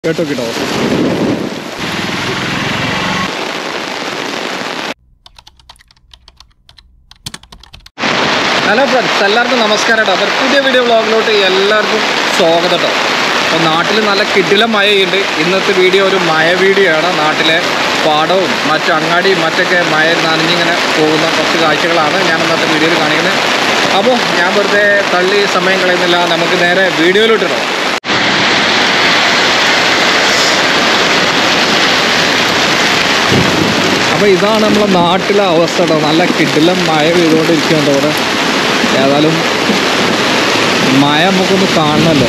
കേട്ടോ കേട്ടോ hello friends എല്ലാവർക്കും നമസ്കാരം കേട്ടോ അപ്പോൾ പുതിയ വീഡിയോ വ്ളോഗിലോട്ട് എല്ലാവർക്കും സ്വാഗതം കേട്ടോ അപ്പോൾ നാട്ടിൽ നല്ല കിടിലം മഴയുണ്ട് ഇന്നത്തെ വീഡിയോ ഒരു മഴ വീഡിയോ ആണ് നാട്ടിലെ പാടവും മറ്റു അങ്ങാടിയും മറ്റൊക്കെ മഴ നനഞ്ഞിങ്ങനെ പോകുന്ന കുറച്ച് കാഴ്ചകളാണ് ഞാൻ ഇന്നത്തെ വീഡിയോയിൽ കാണിക്കുന്നത് അപ്പോൾ ഞാൻ വെറുതെ തള്ളി സമയം കളയുന്നില്ല നമുക്ക് നേരെ വീഡിയോയിലോട്ടിടോ അപ്പോൾ ഇതാണ് നമ്മളെ നാട്ടിലെ അവസ്ഥ കേട്ടോ നല്ല കിടിലം മഴ പെയ്തുകൊണ്ടിരിക്കുന്നുണ്ട് ഇവിടെ ഏതായാലും മഴ നമുക്കൊന്ന് കാണണമല്ലോ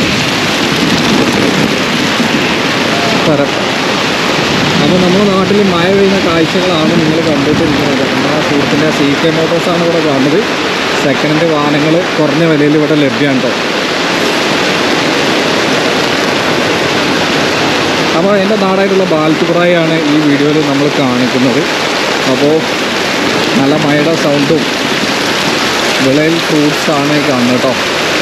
കറക്റ്റ് അപ്പോൾ നമ്മുടെ നാട്ടിൽ മഴ പെയ്യുന്ന കാഴ്ചകളാണ് നിങ്ങൾ കണ്ടുകൊണ്ടിരിക്കുന്നത് നമ്മുടെ സുഹൃത്തിൻ്റെ സി കെ മോട്ടോഴ്സാണ് ഇവിടെ കാണുന്നത് സെക്കൻഡ് ഹാൻഡ് വാഹനങ്ങൾ കുറഞ്ഞ വിലയിൽ ഇവിടെ ലഭ്യമാണ് കേട്ടോ അപ്പോൾ എൻ്റെ നാടായിട്ടുള്ള ബാൽത്തുപുറായാണ് ഈ വീഡിയോയിൽ നമ്മൾ കാണിക്കുന്നത് അപ്പോൾ നല്ല മഴയുടെ സൗണ്ടും വിളയിൽ ഫ്രൂട്ട്സ് ആണ് ഈ കാണുന്നത് കേട്ടോ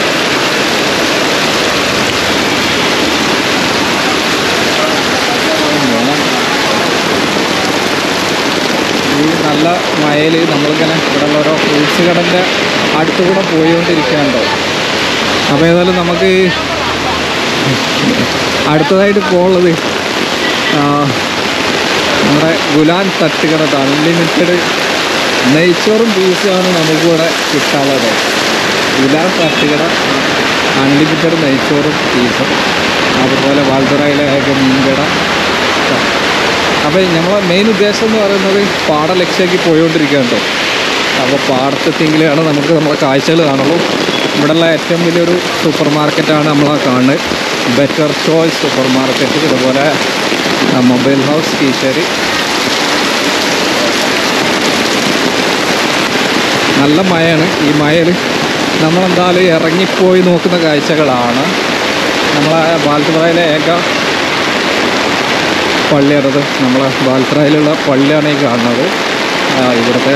ഈ നല്ല മഴയിൽ നമ്മളിങ്ങനെ ഇവിടെയുള്ള ഓരോ ഫ്രൂട്ട്സ് കടൻ്റെ അടുത്തുകൂടെ പോയിക്കൊണ്ടിരിക്കുകയുണ്ടോ അപ്പോൾ ഏതായാലും നമുക്ക് അടുത്തതായിട്ട് പോകുള്ളത് ആ, നമ്മുടെ ഗുലാൻ തട്ടുകട അൺലിമിറ്റഡ് നെയ്ച്ചോറും ബീഫുമാണ് നമുക്കിവിടെ കിട്ടാനുള്ളത് ഗുലാൻ തട്ടുകട അൺലിമിറ്റഡ് നെയ്ച്ചോറും ബീഫും അതുപോലെ വാൽത്തുറയിലെ ഒക്കെ മീൻകട അപ്പോൾ നമ്മളെ മെയിൻ ഉദ്ദേശം എന്ന് പറയുന്നത് പാട ലക്ഷ്യമാക്കി പോയിക്കൊണ്ടിരിക്കുകയാണ് കേട്ടോ അപ്പോൾ പാടത്തെത്തിയെങ്കിലാണ് നമുക്ക് നമ്മളെ കാഴ്ചകൾ കാണുള്ളൂ ഇവിടെയുള്ള ഏറ്റവും വലിയൊരു സൂപ്പർ മാർക്കറ്റാണ് നമ്മൾ കാണുന്നത് ബെറ്റർ ചോയ്സ് സൂപ്പർ മാർക്കറ്റ് ഇതുപോലെ മൊബൈൽ ഹൗസ് കീശേരി നല്ല മഴയാണ് ഈ മഴയിൽ നമ്മളെന്തായാലും ഇറങ്ങിപ്പോയി നോക്കുന്ന കാഴ്ചകളാണ് നമ്മളെ ബാൽത്തുറയിലെ ഏക പള്ളിയാണത് നമ്മളെ ബാൽത്തുറയിലുള്ള പള്ളിയാണ് ഈ കാണുന്നത് ആ, ഇവിടുത്തെ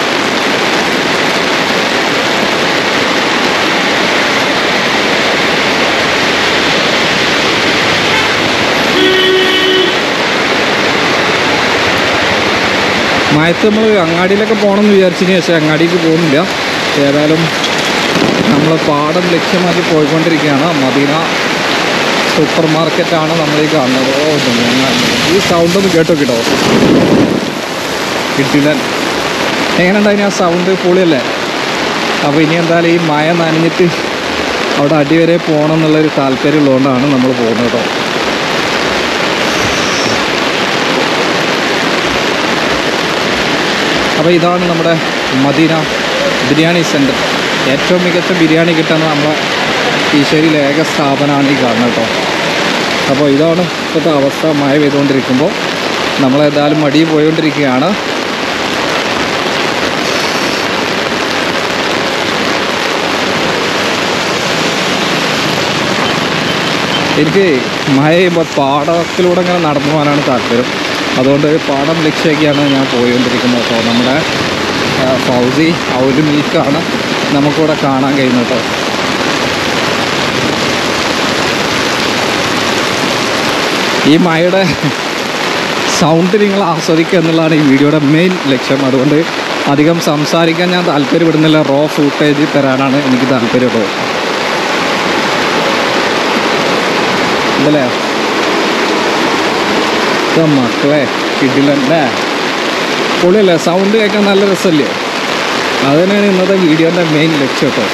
മയത്ത് നമ്മൾ അങ്ങാടിയിലൊക്കെ പോകണമെന്ന് വിചാരിച്ചതിന് ശേഷം അങ്ങാടിക്ക് പോകുന്നില്ല ഏതായാലും നമ്മൾ പാടം ലക്ഷ്യമാക്കി പോയിക്കൊണ്ടിരിക്കുകയാണ് മദീന സൂപ്പർ മാർക്കറ്റാണ് നമ്മൾ ഈ കാണുന്നത് ഓ ഇതെങ്ങനെ? ഈ സൗണ്ട് ഒന്ന് കേട്ടോ കേട്ടോ കിട്ടില്ല എങ്ങനെയുണ്ടായിന് ആ സൗണ്ട് പൊളിയല്ലേ അപ്പോൾ ഇനി എന്തായാലും ഈ മഴ നനഞ്ഞിട്ട് അവിടെ അടി വരെ പോകണം എന്നുള്ളൊരു താല്പര്യം ഉള്ളതുകൊണ്ടാണ് നമ്മൾ പോകുന്നത് കേട്ടോ അപ്പോൾ ഇതാണ് നമ്മുടെ മദീന ബിരിയാണി സെൻറ്റർ ഏറ്റവും മികച്ച ബിരിയാണി കിട്ടുന്ന നമ്മളെ ഈശ്വരിയിലെ ഏക സ്ഥാപനമാണ് ഈ കാണുന്നത് കേട്ടോ അപ്പോൾ ഇതാണ് ഇപ്പോഴത്തെ അവസ്ഥ മഴ പെയ്തുകൊണ്ടിരിക്കുമ്പോൾ നമ്മളേതായാലും മടിയിൽ പോയിക്കൊണ്ടിരിക്കുകയാണ് എനിക്ക് മഴ ചെയ്യുമ്പോൾ പാടത്തിലൂടെ ഇങ്ങനെ നടന്നു പോകാനാണ് താല്പര്യം അതുകൊണ്ട് പാടം ലക്ഷ്യമാക്കിയാണ് ഞാൻ പോയിക്കൊണ്ടിരിക്കുന്നത് കേട്ടോ നമ്മുടെ ആ, ഫൗസി ആ ഒരു മിൽക്കാണ് നമുക്കിവിടെ കാണാൻ കഴിയുന്നത് കേട്ടോ ഈ മഴയുടെ സൗണ്ട് നിങ്ങൾ ആസ്വദിക്കുക എന്നുള്ളതാണ് ഈ വീഡിയോയുടെ മെയിൻ ലക്ഷ്യം അതുകൊണ്ട് അധികം സംസാരിക്കാൻ ഞാൻ താല്പര്യപ്പെടുന്നില്ല റോ ഫൂട്ടേജ് തരാനാണ് എനിക്ക് താല്പര്യമുള്ളത് ഇതല്ലേ ഇതാ മക്കളെ കിടിലല്ലേ പൊളിയല്ലേ സൗണ്ട് കേൾക്കാൻ നല്ല രസമല്ലേ അത് തന്നെയാണ് ഇന്നത്തെ വീഡിയോൻ്റെ മെയിൻ ലക്ഷ്യം കേട്ടോ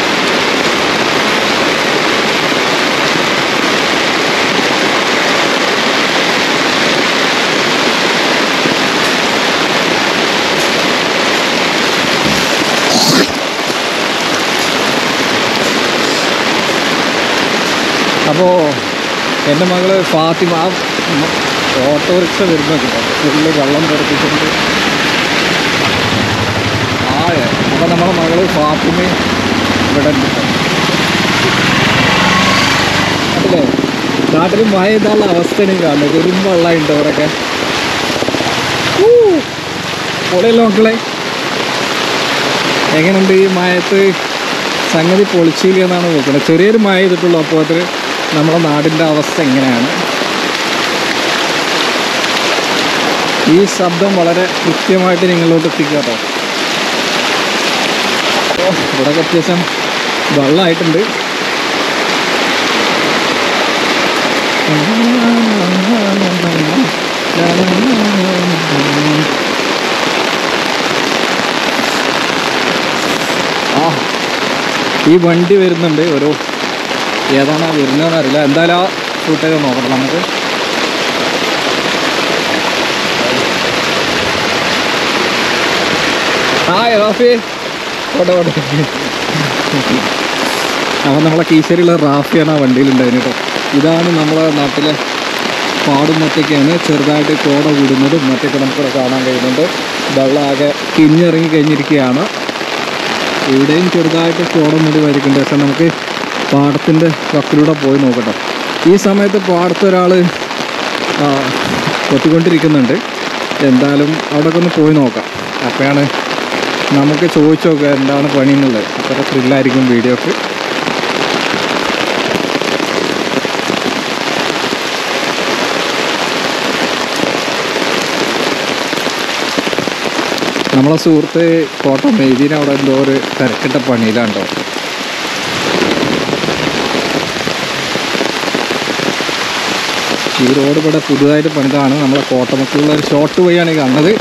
അപ്പോൾ എൻ്റെ മകള് ഫാത്തിമ ആ മ- ഓട്ടോറിക്ഷ വരുന്നത് ഫുള്ള് വെള്ളം തെറിപ്പിച്ചിട്ടുണ്ട് ആ അപ്പോൾ നമ്മളെ മകള് ഫാത്തിമ ഇവിടെ ഉണ്ട് ട്ടോ. അതില്ലേ നാട്ടിൽ മഴ ഇതാനുള്ള അവസ്ഥയാണ് ഈ കാണുന്നത് ഒരു വെള്ളമുണ്ട് ഇവിടെയൊക്കെ ഊ, പൊളിയല്ലോ മക്കളെ എങ്ങനെയുണ്ട് ഈ മഴയത്ത് സംഗതി പൊളിച്ചില്ല എന്നാണ് നോക്കുന്നത് ചെറിയൊരു മഴ ചെയ്തിട്ടുള്ളൂ അപ്പോൾ അത് നമ്മുടെ നാടിൻ്റെ അവസ്ഥ എങ്ങനെയാണ് ഈ ശബ്ദം വളരെ കൃത്യമായിട്ട് നിങ്ങളിലോട്ട് എത്തിക്കുക കേട്ടോ അപ്പോൾ ഇവിടെ അത്യാവശ്യം വെള്ളമായിട്ടുണ്ട് ആ ഈ വണ്ടി വരുന്നുണ്ട് ഒരു ഏതാണ് വരുന്നതെന്ന് അറിയില്ല എന്തായാലും ആ ഫുട്ടേജ് നോക്കണം നമുക്ക് ഹായ് റാഫി ഓട്ടെ ഓട്ടെ അപ്പം നമ്മളെ കീശേരിയുള്ള റാഫിയാണ് ആ വണ്ടിയിലുണ്ടായിരുന്നു കേട്ടോ ഇതാണ് നമ്മളെ നാട്ടിലെ പാടും മറ്റൊക്കെയാണ് ചെറുതായിട്ട് കോട കൂടുന്നതും മറ്റൊക്കെ നമുക്കിവിടെ കാണാൻ കഴിയുന്നുണ്ട് വെള്ളം ആകെ കിഞ്ഞിറങ്ങി കഴിഞ്ഞിരിക്കുകയാണ് ഇവിടെയും ചെറുതായിട്ട് കോട മൂടി വരിക്കുന്നുണ്ട് പക്ഷെ നമുക്ക് പാടത്തിൻ്റെ വക്കിലൂടെ പോയി നോക്കട്ടോ ഈ സമയത്ത് പാടത്ത് ഒരാൾ കൊത്തിക്കൊണ്ടിരിക്കുന്നുണ്ട് എന്തായാലും അവിടെയൊക്കെ ഒന്ന് പോയി നോക്കാം അപ്പോഴാണ് നമുക്ക് ചോദിച്ചു നോക്കുക എന്താണ് പണി എന്നുള്ളത് അത്ര ത്രില്ലായിരിക്കും വീഡിയോക്ക് നമ്മളെ സുഹൃത്ത് കോട്ടം മെയ്തീന് അവിടെ എന്തോ ഒരു തിരക്കിട്ട പണിയിലാണ്ടോ ഈ റോഡ് ഇവിടെ പുതുതായിട്ട് പണിതാണ് നമ്മളെ കോട്ടമക്കുള്ള ഒരു ഷോർട്ട് വഴിയാണ് ഈ കാണുന്നത്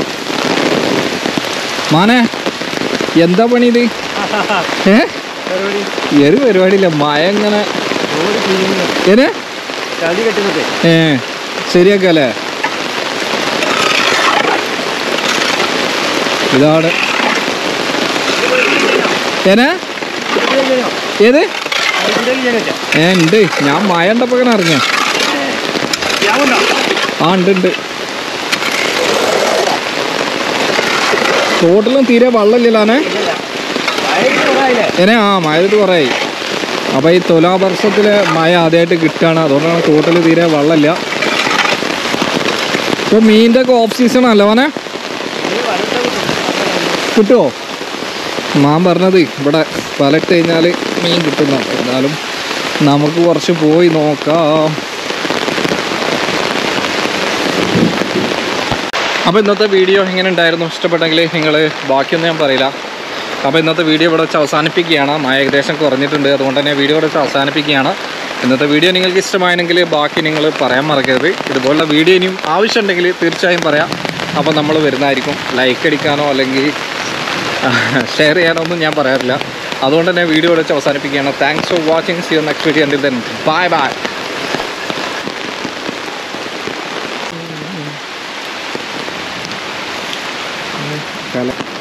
മാനെ എന്താ പണി ഇത് ഏ ഈ ഒരു പരിപാടിയില്ല മഴ ഇങ്ങനെ ഏനെ ചളി കെട്ടുന്നത് ഏ ശരിയാക്കല്ലേ ഇതാണ് ഏനാ ഏത് ഏ ഉണ്ട് ഞാൻ മഴ ഉണ്ടപ്പോ ഇങ്ങനെ അറിഞ്ഞ ആ ഉണ്ട് ഉണ്ട് തോട്ടിലും തീരെ വെള്ളമില്ലല്ലാനെ ഏനെ ആ മഴ ഇത് കുറേ അപ്പോൾ ഈ തുലാവർഷത്തിലെ മഴ ആദ്യമായിട്ട് കിട്ടുകയാണ് അതുകൊണ്ടാണ് തോട്ടിൽ തീരെ വെള്ളമില്ല ഇപ്പോൾ മീനിൻ്റെ ഒക്കെ ഓഫ് സീസൺ അല്ലേ മോനെ കിട്ടുമോ മാൻ പറഞ്ഞത് ഇവിടെ വലട്ട് കഴിഞ്ഞാൽ മീൻ കിട്ടുന്നുണ്ട് എന്നാലും നമുക്ക് കുറച്ച് പോയി നോക്കാം അപ്പോൾ ഇന്നത്തെ വീഡിയോ എങ്ങനെ ഉണ്ടായിരുന്നു ഇഷ്ടപ്പെട്ടെങ്കിൽ നിങ്ങൾ ബാക്കിയൊന്നും ഞാൻ പറയില്ല അപ്പോൾ ഇന്നത്തെ വീഡിയോ ഇവിടെ വെച്ച് അവസാനിപ്പിക്കുകയാണ് മഴ ഏകദേശം കുറഞ്ഞിട്ടുണ്ട് അതുകൊണ്ട് തന്നെ വീഡിയോ ഇവിടെ വെച്ച് അവസാനിപ്പിക്കുകയാണ് ഇന്നത്തെ വീഡിയോ നിങ്ങൾക്ക് ഇഷ്ടമായെങ്കിൽ ബാക്കി നിങ്ങൾ പറയാൻ മറക്കരുത് ഇതുപോലുള്ള വീഡിയോ ഇനിയും ആവശ്യമുണ്ടെങ്കിൽ തീർച്ചയായും പറയാം അപ്പോൾ നമ്മൾ വരുന്നതായിരിക്കും ലൈക്ക് അടിക്കാനോ അല്ലെങ്കിൽ ഷെയർ ചെയ്യാനോ ഒന്നും ഞാൻ പറയാറില്ല അതുകൊണ്ട് തന്നെ വീഡിയോ ഇവിടെ വെച്ച് അവസാനിപ്പിക്കുകയാണ് thanks for watching see you next video until then bye bye കല